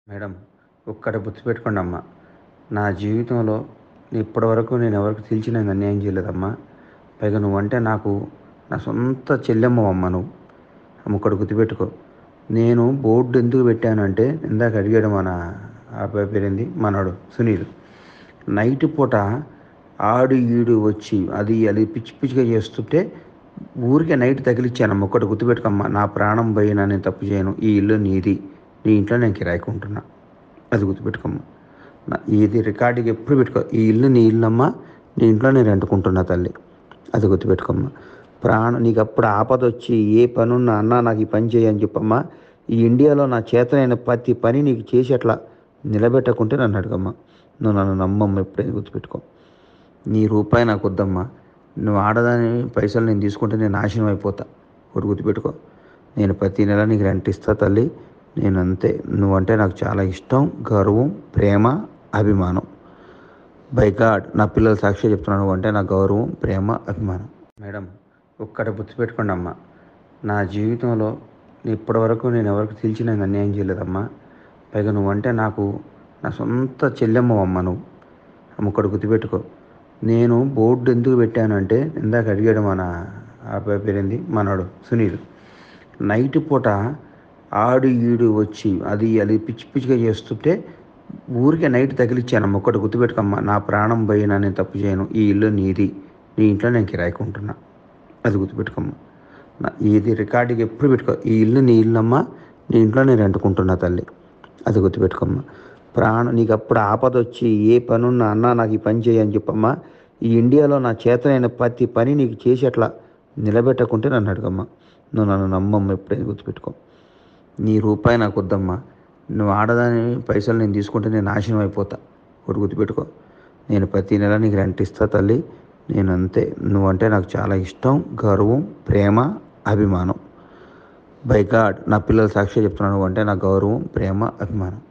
madam ఒక్కటి గుర్తుపెట్టుకోండి అమ్మా నా జీవితంలో ఇప్పటివరకు నేను ఎవరికి తెలిసి నేను అన్యాయం చేయలేదమ్మా పైగా నువ్వంటే నాకు నా సొంత చెల్లెమ్మవమ్మ నువ్వు అమ్మ ఒక్కటి గుర్తుపెట్టుకో నేను బోర్డు ఎందుకు పెట్టాను అంటే ఇందాక అడిగాడు మన ఆ అబ్బాయి పేరేంది మనోడు సునీల్ నైట్ పూట ఆడు ఈడు వచ్చి అది అది పిచ్చి పిచ్చిగా చేస్తుంటే ఊరికే నైట్ తగిలిచ్చాను ఒక్కటి గుర్తుపెట్టుకోమ్మా నా ప్రాణం పోయినా నేను తప్పు చేయను ఈ ఇల్లు నీది నీ ఇంట్లో నేను కిరాయికుంటున్నా అది గుర్తుపెట్టుకోమ్మా నా- ఇది రికార్డుకి ఎప్పుడు పెట్టుకో ఈ ఇల్లు నీ ఇల్లు అమ్మా నీ ఇంట్లో నేను రెంటుకుంటున్నా తల్లి అది గుర్తుపెట్టుకోమ్మా ప్రాణం నీకు అప్పుడు ఆపద వచ్చి ఏ పని ఉన్నా అన్నా నాకు ఈ పని చేయని చెప్పమ్మా ఈ ఇండియాలో నా చేతనైన ప్రతి పని నీకు చేసి అట్లా నిలబెట్టకుంటే నన్ను అడగమ్మా నువ్వు నన్ను నమ్మమ్మ ఎప్పుడైనా గుర్తుపెట్టుకో నీ రూపాయి నాకు వద్దమ్మా నువ్వు ఆడదాని పైసలు నేను తీసుకుంటే నేను నాశనం అయిపోతా ఒకటి గుర్తుపెట్టుకో నేను ప్రతి నెల నీకు రెంట్ ఇస్తా తల్లి నేను అంతే నువ్వంటే నాకు చాలా ఇష్టం గౌరవం ప్రేమ అభిమానం బై గాడ్ నా పిల్లల సాక్షి చెప్తున్నాను నువ్వు అంటే నా గౌరవం ప్రేమ అభిమానం మేడం ఒక్కటి గుర్తుపెట్టుకోండి అమ్మా నా జీవితంలో ఇప్పటివరకు నేను ఎవరికి తెలిసి నేను అన్యాయం చేయలేదమ్మా పైగా నువ్వంటే నాకు నా సొంత చెల్లెమ్మవమ్మ నువ్వు అమ్మ ఒక్కటి గుర్తుపెట్టుకో నేను బోర్డు ఎందుకు పెట్టాను అంటే ఇందాక అడిగాడు మన ఆ అబ్బాయి పేరేంది మనోడు సునీల్ నైట్ పూట ఆడు ఈడు వచ్చి అది అది పిచ్చి పిచ్చిగా చేస్తుంటే ఊరికే నైట్ తగిలిచ్చాను ఒక్కటి గుర్తుపెట్టుకోమ్మా నా ప్రాణం పోయినా నేను తప్పు చేయను ఈ ఇల్లు నీది నీ ఇంట్లో నేను కిరాయికుంటున్నా అది గుర్తుపెట్టుకోమ్మా నా- ఇది రికార్డుకి ఎప్పుడు పెట్టుకో ఈ ఇల్లు నీ ఇల్లు అమ్మా నీ ఇంట్లో నేను రెంటుకుంటున్నా తల్లి అది గుర్తుపెట్టుకోమ్మా ప్రాణం నీకు అప్పుడు ఆపద వచ్చి ఏ పని ఉన్నా అన్నా నాకు ఈ పని చేయని చెప్పమ్మా ఈ ఇండియాలో నా చేతనైన ప్రతి పని నీకు చేసి అట్లా నిలబెట్టకుంటే నన్ను అడగమ్మా నువ్వు నన్ను నమ్మమ్మ ఎప్పుడైనా గుర్తుపెట్టుకో నీ రూపాయి నాకు వద్దమ్మా నువ్వు ఆడదాని పైసలు నేను తీసుకుంటే నేను నాశనం అయిపోతా ఒకటి గుర్తుపెట్టుకో నేను ప్రతి నెల నీకు రెంట్ ఇస్తా తల్లి నేను అంతే నువ్వంటే నాకు చాలా ఇష్టం గౌరవం ప్రేమ అభిమానం బై గాడ్ నా పిల్లల సాక్షి చెప్తున్నాను నువ్వు అంటే నా గౌరవం ప్రేమ అభిమానం